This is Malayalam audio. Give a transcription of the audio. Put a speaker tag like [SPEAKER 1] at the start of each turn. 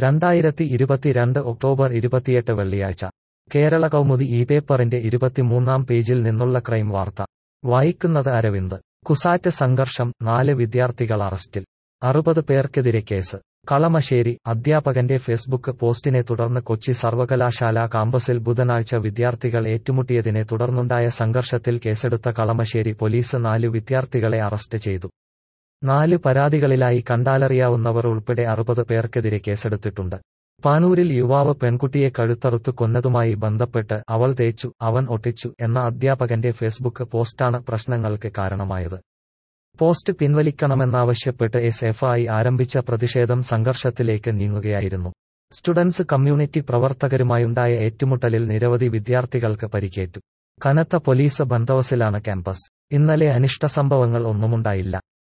[SPEAKER 1] രണ്ടായിരത്തി ഇരുപത്തിരണ്ട് ഒക്ടോബർ ഇരുപത്തിയെട്ട് വെള്ളിയാഴ്ച കേരള കൗമുദി ഈ പേപ്പറിന്റെ ഇരുപത്തിമൂന്നാം പേജിൽ നിന്നുള്ള ക്രൈം വാർത്ത വായിക്കുന്നത് അരവിന്ദ് കുസാറ്റ് സംഘർഷം നാല് വിദ്യാർത്ഥികൾ അറസ്റ്റിൽ അറുപത് പേർക്കെതിരെ കേസ് കളമശ്ശേരി അധ്യാപകന്റെ ഫേസ്ബുക്ക് പോസ്റ്റിനെ തുടർന്ന് കൊച്ചി സർവകലാശാല കാമ്പസിൽ ബുധനാഴ്ച വിദ്യാർത്ഥികൾ ഏറ്റുമുട്ടിയതിനെ തുടർന്നുണ്ടായ സംഘർഷത്തിൽ കേസെടുത്ത കളമശ്ശേരി പോലീസ് നാലു വിദ്യാർത്ഥികളെ അറസ്റ്റ് ചെയ്തു നാല് പരാതികളിലായി കണ്ടാലറിയാവുന്നവർ ഉൾപ്പെടെ അറുപത് പേർക്കെതിരെ കേസെടുത്തിട്ടുണ്ട് പാനൂരിൽ യുവാവ് പെൺകുട്ടിയെ കഴുത്തറുത്തു കൊന്നതുമായി ബന്ധപ്പെട്ട് അവൾ തേച്ചു അവൻ ഒട്ടിച്ചു എന്ന അധ്യാപകന്റെ ഫേസ്ബുക്ക് പോസ്റ്റാണ് പ്രശ്നങ്ങൾക്ക് കാരണമായത് പോസ്റ്റ് പിൻവലിക്കണമെന്നാവശ്യപ്പെട്ട് എസ് എഫ് ഐ ആരംഭിച്ച പ്രതിഷേധം സംഘർഷത്തിലേക്ക് നീങ്ങുകയായിരുന്നു സ്റ്റുഡൻസ് കമ്മ്യൂണിറ്റി പ്രവർത്തകരുമായുണ്ടായ ഏറ്റുമുട്ടലിൽ നിരവധി വിദ്യാർത്ഥികൾക്ക് പരിക്കേറ്റു കനത്ത പോലീസ് ബന്ദോബസ്തിലാണ് ക്യാമ്പസ് ഇന്നലെ അനിഷ്ട സംഭവങ്ങൾ ഒന്നുമുണ്ടായില്ല